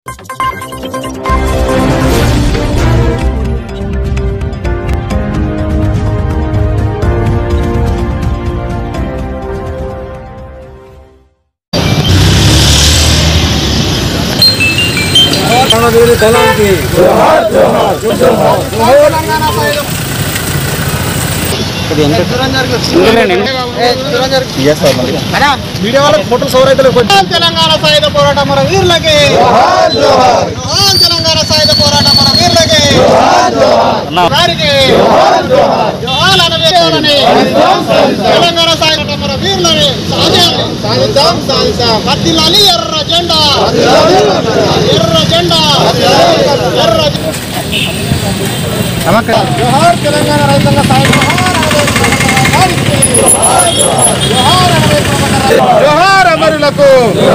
వీరి దళానికి మీడియా వాళ్ళకి ఫోటోలు సౌరైతే తెలంగాణ సాయుధ పోరాట మన వీరులకి జోహార్ తెలంగాణ సాయుధ పోరాట మన వీరులకి వారికి జోహార్ అనే వీరులని తెలంగాణ సాయుధ మన వీరులని సాధించాలి. సాధిద్దాం సాధిద్దాం వర్ధిల్లాలి ఎర్ర జెండా ఎర్ర జెండా ఎర్ర జెండా. జోహార్ తెలంగాణ రైతాంగ సాయుధ జోహార్ అమరులకు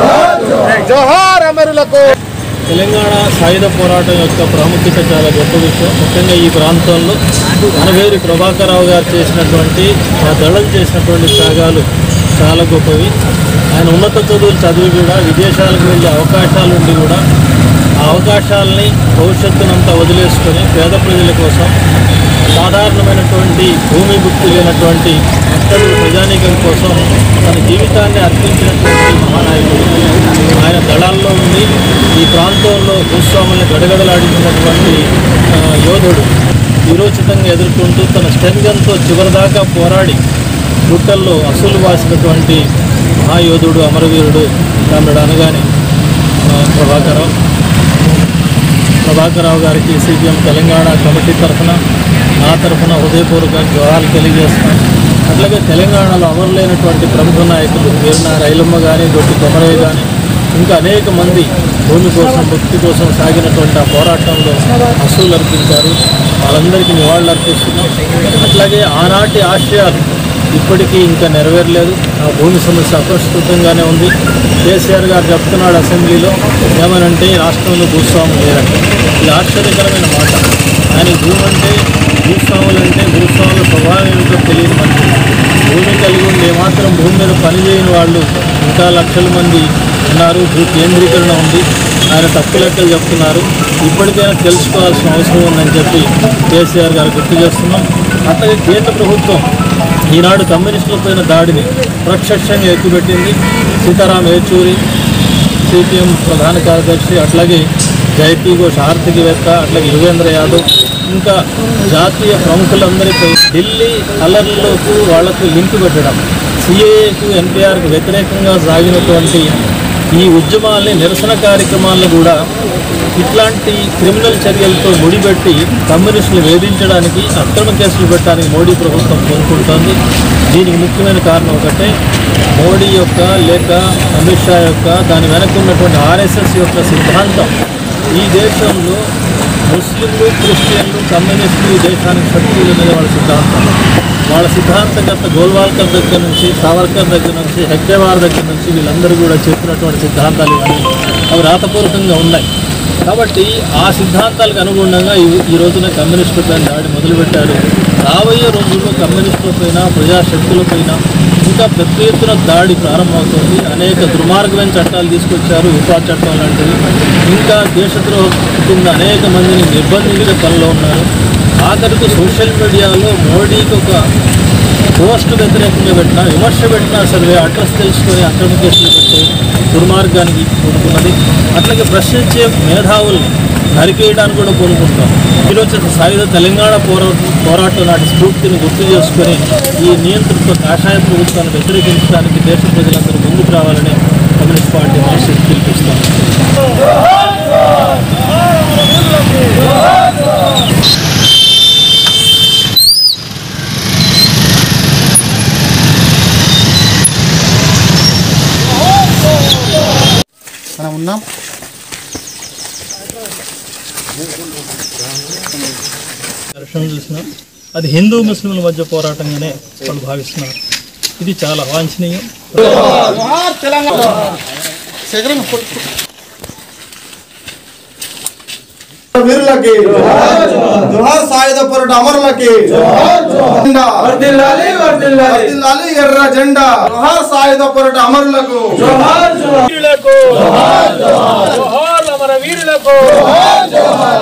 జోహార్ అమరులకు తెలంగాణ సాయుధ పోరాటం యొక్క ప్రాముఖ్యత చాలా గొప్ప విషయం ముఖ్యంగా ఈ ప్రాంతంలో అనవేరి ప్రభాకరరావు గారు చేసినటువంటి ఆ దళం చేసినటువంటి త్యాగాలు చాలా గొప్పవి ఆయన ఉన్నత చదువులు చదివి కూడా విదేశాలకు వెళ్ళే అవకాశాలు ఉండి కూడా ఆ అవకాశాలని భవిష్యత్తునంతా వదిలేసుకొని పేద ప్రజల కోసం సాధారణమైనటువంటి భూమి భుక్తి లేనటువంటి అక్కడి ప్రజానీకం కోసం తన జీవితాన్ని అర్పించినటువంటి మహానాయకుడు ఆయన దళాల్లో ఉండి ఈ ప్రాంతంలో భూస్వాములను గడగడలాడించినటువంటి ఆ, యోధుడు విరోచితంగా ఎదుర్కొంటూ తన స్టెన్గన్తో చివరిదాకా పోరాడి గుట్టల్లో అసలు వాసినటువంటి మహాయోధుడు అమరవీరుడు కామ్రేడ్ అనగానే ఆ, ప్రభాకరరావు ప్రభాకరరావు గారికి సిపిఎం తెలంగాణ కమిటీ తరఫున నా తరఫున హృదయపూర్వక జోహాలు తెలియజేస్తున్నాం అట్లాగే తెలంగాణలో అమరులైనటువంటి ప్రముఖ నాయకులు వీరన రైలమ్మ కానీ దొడ్డి కొమరయ్య కానీ ఇంకా అనేక మంది భూమి కోసం భక్తి కోసం సాగినటువంటి ఆ పోరాటంలో అసూలు అర్పించారు వాళ్ళందరికీ నివాళులు అర్పిస్తున్నాం అట్లాగే ఆనాటి ఆశయాలు ఇప్పటికీ ఇంకా నెరవేరలేదు ఆ భూమి సమస్య అప్రస్తుతంగానే ఉంది కేసీఆర్ గారు చెప్తున్నాడు అసెంబ్లీలో ఏమనంటే ఈ రాష్ట్రంలో భూస్వాములు లేరంట ఇది ఆశ్చర్యకరమైన మాట ఆయన భూమి అంటే భూస్వాములు అంటే భూస్వాముల స్వభావం ఏమిటో తెలియని మనిషి భూమి కలిగి ఉండి ఏమాత్రం భూమి మీద పనిచేయని వాళ్ళు ఇంకా లక్షల మంది ఉన్నారు భూ కేంద్రీకరణ ఉంది ఆయన తప్పు లెక్కలు చెప్తున్నారు ఇప్పటికైనా తెలుసుకోవాల్సిన అవసరం ఉందని చెప్పి కేసీఆర్ గారు గుర్తు చేస్తున్నాం అట్లాగే కేంద్ర ప్రభుత్వం ఈనాడు కమ్యూనిస్టులపైన దాడిని ప్రత్యక్షంగా ఎక్కుపెట్టింది సీతారాం యేచూరి సిపిఎం ప్రధాన కార్యదర్శి అట్లాగే జైపీ ఘోష్ ఆర్థికవేత్త అట్లాగే యువేంద్ర యాదవ్ ఇంకా జాతీయ ప్రముఖులందరిపై ఢిల్లీ అలర్లకు వాళ్లకు లింక్ పెట్టడం సిఏఏకు ఎన్పిఆర్కు వ్యతిరేకంగా సాగినటువంటి ఈ ఉద్యమాల్ని నిరసన కార్యక్రమాలను కూడా ఇట్లాంటి క్రిమినల్ చర్యలతో ముడిపెట్టి కమ్యూనిస్టులు వేధించడానికి అక్రమ కేసులు పెట్టడానికి మోడీ ప్రభుత్వం కోరుకుంటోంది దీనికి ముఖ్యమైన కారణం ఒకటే మోడీ యొక్క లేక అమిత్ షా యొక్క దాని వెనక ఉన్నటువంటి ఆర్ఎస్ఎస్ యొక్క సిద్ధాంతం ఈ దేశంలో ముస్లింలు క్రిస్టియన్లు కమ్యూనిస్టులు ఈ దేశానికి శత్రువులు అనేది వాళ్ళ సిద్ధాంతం వాళ్ళ సిద్ధాంతకర్త గోల్వాల్కర్ దగ్గర నుంచి సావర్కర్ దగ్గర నుంచి హెగ్డేవార్ దగ్గర నుంచి వీళ్ళందరూ కూడా చెప్పినటువంటి సిద్ధాంతాలు ఇవన్నీ అవి రాతపూర్వకంగా ఉన్నాయి కాబట్టి ఆ సిద్ధాంతాలకు అనుగుణంగా ఈ ఈ రోజున కమ్యూనిస్టులపై దాడి మొదలుపెట్టారు రాబోయే రోజుల్లో కమ్యూనిస్టులపైన ప్రజాశక్తులపైన ఇంకా పెద్ద ఎత్తున దాడి ప్రారంభమవుతుంది అనేక దుర్మార్గమైన చట్టాలు తీసుకొచ్చారు ఉపా చట్టం లాంటివి ఇంకా దేశద్రోహ కింద అనేక మందిని నిర్బంధించే పనిలో ఉన్నారు ఆఖరికి సోషల్ మీడియాలో మోడీకి ఒక పోస్ట్ వ్యతిరేకంగా పెట్టినా విమర్శ పెట్టినా సరే అడ్రస్ తెలుసుకొని అక్రమ కేసులు పెట్టే దుర్మార్గానికి పూనుకున్నది అట్లాగే ప్రశ్నించే మేధావుల్ని నరికేయడానికి కూడా కోరుకుంటాం ఈరోజు సాయుధ తెలంగాణ పోరాటం పోరాటం నాటి స్ఫూర్తిని గుర్తు చేసుకొని ఈ నియంత్రిత కాషాయ ప్రభుత్వాన్ని వ్యతిరేకించడానికి దేశ ప్రజలందరూ ముందుకు రావాలని కమ్యూనిస్ట్ పార్టీ మార్క్సిస్ట్ పిలిపిస్తాం మనం ఉన్నాం దర్శనం చూసిన అది హిందూ ముస్లింల మధ్య పోరాటంగానే వాళ్ళు భావిస్తున్నారు ఇది చాలా అవాంఛనీయం జోహార్ తెలంగాణ శేఖరన్ ఫోటో వీరులకి జోహార్ సాయుధ పోరాట అమరులకి జెండా. వర్ధిల్లాలి ఎర్ర జెండా జోహార్ సాయుధ పోరాట అమరులకు వీరులకు జోహార్ అమర వీరులకు